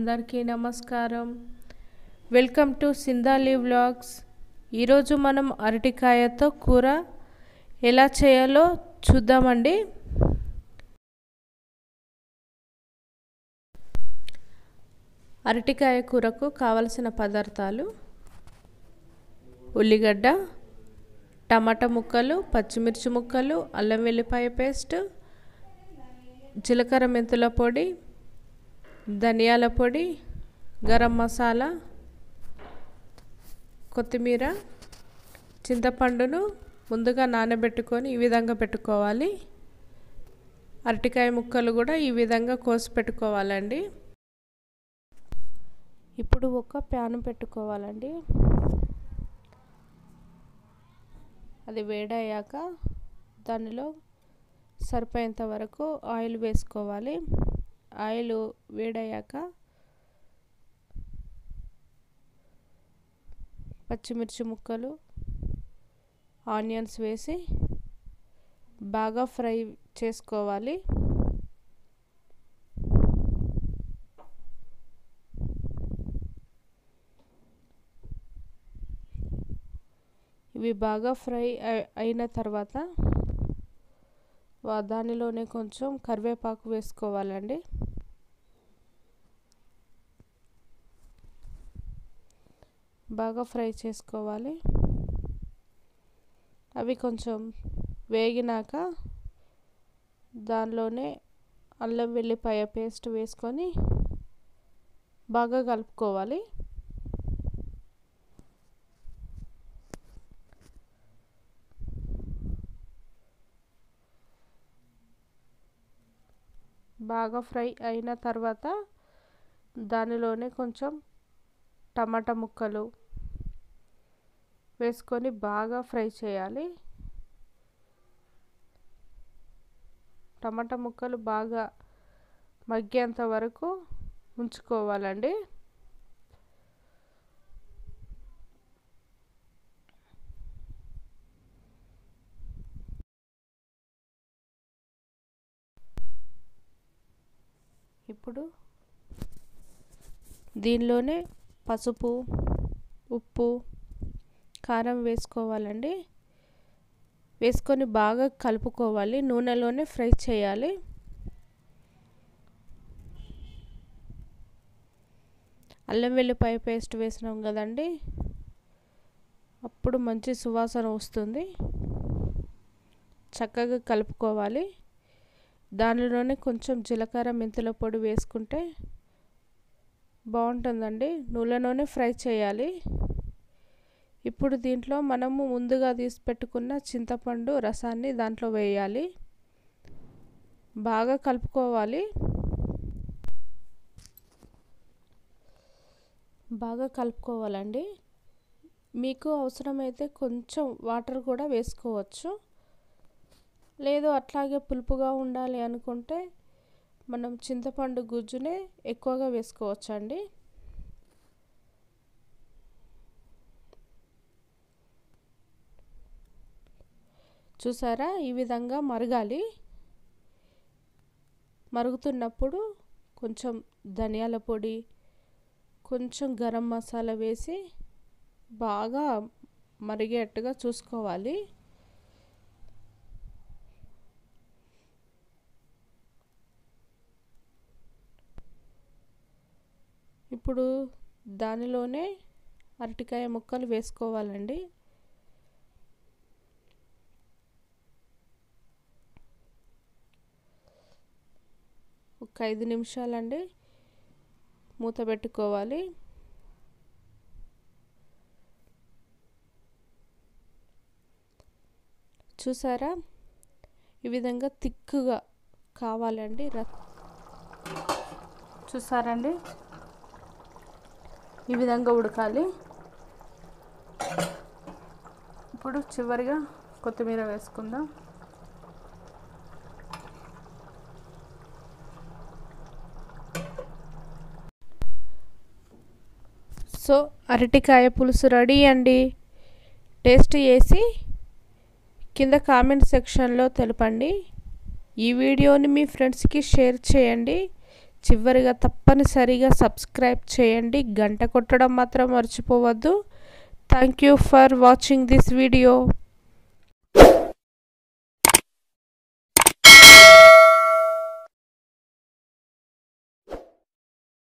అందరికీ నమస్కారం welcome to సిందాలి vlogs ఈరోజు మనం అరటికాయతో కూర ఎలా చేయాలో చూద్దామండి అరటికాయ కూరకు కావలసిన పదార్థాలు ఉల్లిగడ్డ టమాటా ముక్కలు పచ్చిమిర్చి ముక్కలు అల్లం వెల్లిపాయ పేస్ట్ జీలకర్ర మెంతుల పొడి ధనియాల పొడి గరం మసాలా కొత్తిమీర చింతపండును ముందుగా నానబెట్టుకొని ఈ విధంగా పెట్టుకోవాలి అరటికాయ ముక్కలు కూడా ఈ విధంగా కోసి పెట్టుకోవాలండి ఇప్పుడు ఒక ప్యాన్ పెట్టుకోవాలండి అది వేడయ్యాక దానిలో సరిపోయేంత వరకు ఆయిల్ వేసుకోవాలి ఆయిల్ వేడయ్యాక పచ్చిమిర్చి ముక్కలు ఆనియన్స్ వేసి బాగా ఫ్రై చేసుకోవాలి ఇవి బాగా ఫ్రై అయిన తర్వాత దానిలోనే కొంచెం కరివేపాకు వేసుకోవాలండి బాగా ఫ్రై చేసుకోవాలి అవి కొంచెం వేగినాక దానిలోనే అల్లం వెల్లిపాయ పేస్ట్ వేసుకొని బాగా కలుపుకోవాలి బాగా ఫ్రై అయిన తర్వాత దానిలోనే కొంచెం టమాటా ముక్కలు వేసుకొని బాగా ఫ్రై చేయాలి టమాటా ముక్కలు బాగా మగ్గేంత వరకు ఉంచుకోవాలండి ఇప్పుడు దీనిలోనే పసుపు ఉప్పు కారం వేసుకోవాలండి వేసుకొని బాగా కలుపుకోవాలి నూనెలోనే ఫ్రై చేయాలి అల్లం వెల్లిపాయ పేస్ట్ వేసినాం కదండి అప్పుడు మంచి సువాసన వస్తుంది చక్కగా కలుపుకోవాలి దానిలోనే కొంచెం జీలకర్ర మెంతుల పొడి వేసుకుంటే బాగుంటుందండి నూనెలోనే ఫ్రై చేయాలి ఇప్పుడు దీంట్లో మనము ముందుగా తీసి పెట్టుకున్న చింతపండు రసాన్ని దాంట్లో వేయాలి బాగా కలుపుకోవాలి బాగా కలుపుకోవాలండి మీకు అవసరమైతే కొంచెం వాటర్ కూడా వేసుకోవచ్చు లేదు అట్లాగే పులుపుగా ఉండాలి అనుకుంటే మనం చింతపండు గుజ్జునే ఎక్కువగా వేసుకోవచ్చండి చూసారా ఈ విధంగా మరగాలి మరుగుతున్నప్పుడు కొంచెం ధనియాల పొడి కొంచెం గరం మసాలా వేసి బాగా మరిగేట్టుగా చూసుకోవాలి ఇప్పుడు దానిలోనే అరటికాయ ముక్కలు వేసుకోవాలండి ఒక ఐదు నిమిషాలండి మూత పెట్టుకోవాలి చూసారా ఈ విధంగా థిక్గా కావాలండి చూసారండి ఈ విధంగా ఉడకాలి ఇప్పుడు చివరిగా కొత్తిమీర వేసుకుందాం సో అరటికాయ పులుసు రెడీ అండి టేస్ట్ చేసి కింద కామెంట్ సెక్షన్లో తెలపండి ఈ వీడియోని మీ ఫ్రెండ్స్కి షేర్ చేయండి చివరిగా తప్పనిసరిగా సబ్స్క్రైబ్ చేయండి గంట కొట్టడం మాత్రం మర్చిపోవద్దు thank you for watching this video